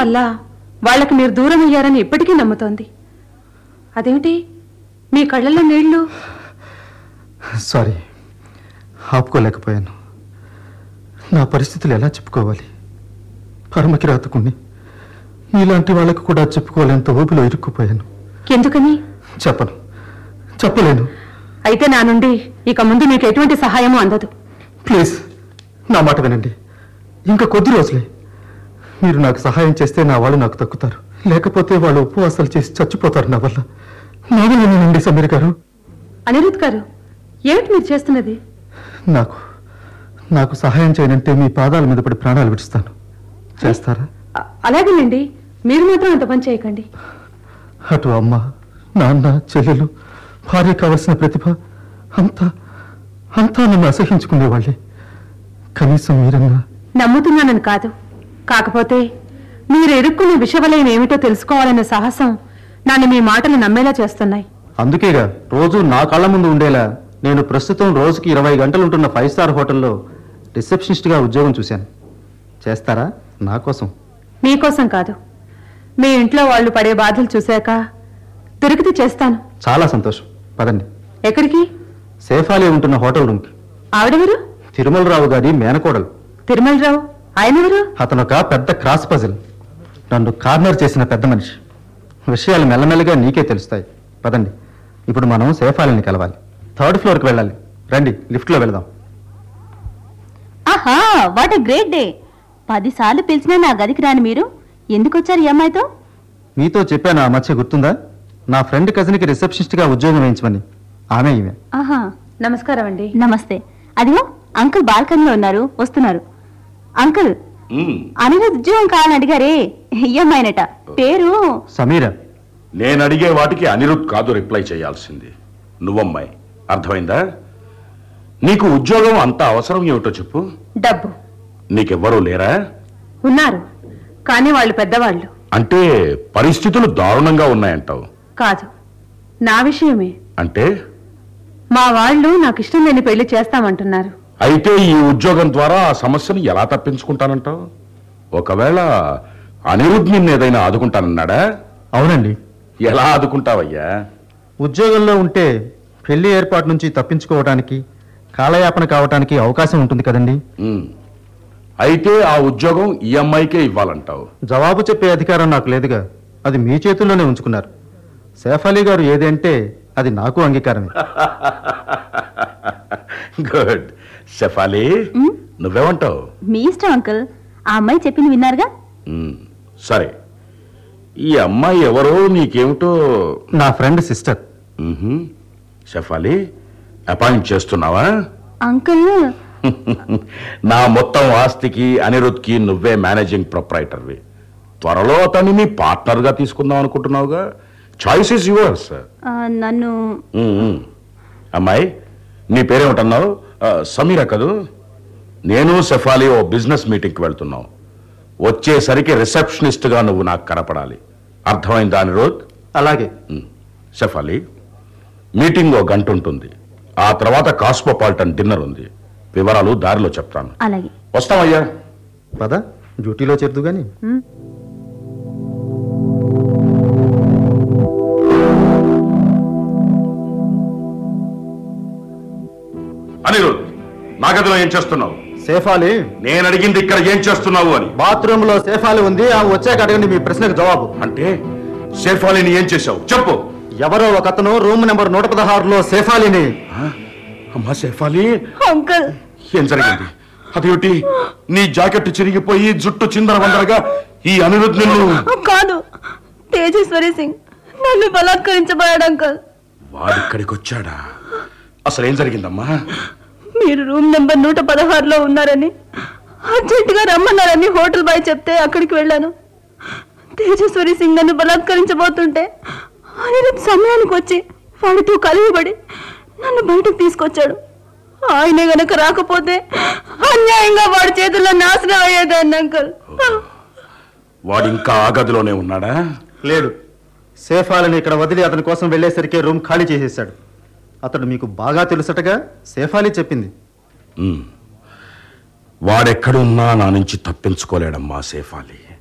వల్ల వాళ్ళకి మీరు దూరం అయ్యారని ఇప్పటికీ నమ్ముతోంది అదేమిటి మీ కళ్ళల్లో నీళ్లు సారీ ఆపుకోలేకపోయాను నా పరిస్థితులు ఎలా చెప్పుకోవాలి పరమకి రాతకుని మీలాంటి వాళ్ళకు కూడా చెప్పుకోలేంత ఊపిలో ఇరుక్కుపోయాను ఎందుకని చెప్పను చెప్పలేను అయితే నా నుండి ఇక ముందు మీకు ఎటువంటి సహాయము అందదు ప్లీజ్ నా మాట వినండి ఇంకా కొద్ది రోజులే మీరు నాకు సహాయం చేస్తే నా వాళ్ళు నాకు తక్కుతారు లేకపోతే వాళ్ళు ఉపవాసాలు చేసి చచ్చిపోతారు నా వల్ల నా వల్లనేనండి సమీర్ గారు అనిరుద్ గారు ఏమిటి మీరు చేస్తున్నది నాకు నాకు సహాయం చేయనంటే మీ పాదాల మీద పడి ప్రాణాలు విడుస్తాను చేస్తారా అ- అలాగేనండి మీరు మాత్రం అంత పని చేయకండి అటు అమ్మ నాన్న చెల్లెలు భార్య కావలసిన ప్రతిభ అంతా అంతా నన్ను అసహించుకునేవాళ్ళే కనీసం మీరన్నా నమ్ముతున్నానని కాదు కాకపోతే మీరు ఎరుక్కున్న విషవలయం ఏమిటో తెలుసుకోవాలనే సాహసం నన్ను మీ మాటలు నమ్మేలా చేస్తున్నాయి అందుకేగా రోజు నా కళ్ళ ముందు ఉండేలా నేను ప్రస్తుతం రోజుకి ఇరవై గంటలు ఉంటున్న ఫైవ్ స్టార్ హోటల్లో రిసెప్షనిస్ట్గా ఉద్యోగం చూశాను చేస్తారా నా కోసం మీకోసం కాదు మీ ఇంట్లో వాళ్ళు పడే బాధలు చూశాక దొరికితే చేస్తాను చాలా సంతోషం పదండి ఎక్కడికి సేఫాలే ఉంటున్న హోటల్ రూమ్కి ఆవిడెవరు తిరుమలరావు గారి మేనకోడలు తిరుమలరావు ఆయనెవరు అతను ఒక పెద్ద క్రాస్ పజిల్ నన్ను కార్నర్ చేసిన పెద్ద మనిషి విషయాలు మెల్లమెల్లగా నీకే తెలుస్తాయి పదండి ఇప్పుడు మనం సేఫాలని కలవాలి థర్డ్ ఫ్లోర్కి వెళ్ళాలి రండి లిఫ్ట్లో వెళదాం ఆహా వాట్ గ్రేట్ డే పదిసార్లు పిలిచినా నా గదికి రాని మీరు ఎందుకు వచ్చారు ఈ అమ్మాయితో మీతో చెప్పాను ఆ మధ్య గుర్తుందా నా ఫ్రెండ్ కజిన్కి రిసెప్షనిస్ట్గా ఉద్యోగం వేయించమని ఆమె ఈమె ఆహా నమస్కారం అండి నమస్తే అదిగో అంకుల్ బాల్కనీలో ఉన్నారు వస్తున్నారు అంకుల్ అనిరుద్ ఉద్యోగం కావాలని అడిగారే ఈ అమ్మాయినట పేరు సమీర నేను అడిగే వాటికి అనిరుద్ కాదు రిప్లై చేయాల్సింది నువ్వమ్మాయి అర్థమైందా నీకు ఉద్యోగం అంత అవసరం ఏమిటో చెప్పు డబ్బు నీకెవ్వరూ లేరా ఉన్నారు కానీ వాళ్ళు పెద్దవాళ్ళు అంటే పరిస్థితులు దారుణంగా ఉన్నాయంటావు కాదు నా విషయమే అంటే మా వాళ్ళు నాకు ఇష్టం లేని పెళ్లి చేస్తామంటున్నారు అయితే ఈ ఉద్యోగం ద్వారా ఆ సమస్యను ఎలా తప్పించుకుంటానంటావు ఒకవేళ అనిరుద్ నిన్ను ఏదైనా ఆదుకుంటానన్నాడా అవునండి ఎలా ఆదుకుంటావయ్యా ఉద్యోగంలో ఉంటే పెళ్లి ఏర్పాటు నుంచి తప్పించుకోవడానికి కాలయాపన కావటానికి అవకాశం ఉంటుంది కదండి ఉమ్. అయితే ఆ ఉద్యోగం ఈ అమ్మాయికే ఇవ్వాలంటావు జవాబు చెప్పే అధికారం నాకు లేదుగా అది మీ చేతుల్లోనే ఉంచుకున్నారు సేఫ్ అలీ గారు ఏదంటే అది నాకు అంగీకారమే గుడ్ షెఫాలి నువ్వేమంటావు మీ ఇష్టం అంకుల్ ఆ అమ్మాయి చెప్పింది విన్నారుగా ఉమ్, సరే ఈ అమ్మాయి ఎవరో నీకేమిటో నా ఫ్రెండ్ సిస్టర్ ఉహుం. షెఫాలి అపాయింట్ చేస్తున్నావా అంకుల్ నా మొత్తం ఆస్తికి అనిరుద్ధ్కి నువ్వే మేనేజింగ్ ప్రొప్రైటర్వి త్వరలో అతన్ని నీ పార్ట్నర్గా తీసుకుందాం అనుకుంటున్నావుగా చాయిస్ ఇస్ యువర్స్ ఆ, నన్ను అమ్మాయి నీ పేరేమిటన్నావు ఆ, సమీరా కదూ నేను సెఫాలి ఓ బిజినెస్ మీటింగ్కి వెళ్తున్నావు వచ్చేసరికి రిసెప్షనిస్ట్గా నువ్వు నాకు కనపడాలి అర్థమైందా అనిరుద్ అలాగే ఉమ్. షెఫాలి మీటింగ్ ఓ గంట ఉంటుంది ఆ తర్వాత కాస్మోపాలిటన్ డిన్నర్ ఉంది వివరాలు దారిలో చెప్తాను అలాగే వస్తామయ్యా పద డ్యూటీలో చేరదు గాని అనిరుద్ నా గదిలో ఏం చేస్తున్నావు సేఫాలి నేను అడిగింది ఇక్కడ ఏం చేస్తున్నావు అని బాత్రూమ్ లో సేఫాలి ఉంది ఆ వచ్చాక అడగండి మీ ప్రశ్నకు జవాబు అంటే షేఫాలిని ఏం చేశావు చెప్పు ఎవరో ఒక అతను రూమ్ నెంబర్ నూట పదహారులో సేఫాలిని అమ్మా షేఫాలి అంకుల్ ఏం జరిగింది అదేమిటి నీ జాకెట్ చిరిగిపోయి జుట్టు చిందర వందరగా ఈ అనిరుద్ నిన్ను కాదు తేజేశ్వరి సింగ్ నన్ను బలాత్కరించబోయాడు అంకుల్ వాడిక్కడికి వచ్చాడా అసలు ఏం జరిగిందమ్మా మీరు రూమ్ నెంబర్ నూట పదహారులో ఉన్నారని అర్జెంటుగా రమ్మన్నారని హోటల్ బాయ్ చెప్తే అక్కడికి వెళ్ళాను తేజేశ్వరి సింగ్ నన్ను బలాత్కరించబోతుంటే అనిరుద్ సమయానికి వచ్చి వాడితో కలిగిబడి నన్ను బయటకు తీసుకొచ్చాడు ఆయన గనక రాకపోతే అన్యాయంగా వాడి చేతుల్లో నాశనం అయ్యేదాన్ని అంకుల్ వాడు ఇంకా ఆ గదిలోనే ఉన్నాడా లేడు సేఫాలిని ఇక్కడ వదిలి అతని కోసం వెళ్ళేసరికి రూమ్ ఖాళీ చేసేశాడు అతడు మీకు బాగా తెలుసటగా సేఫాలి చెప్పింది ఉమ్. వాడెక్కడున్నా నా నుంచి తప్పించుకోలేడమ్మా సేఫాలి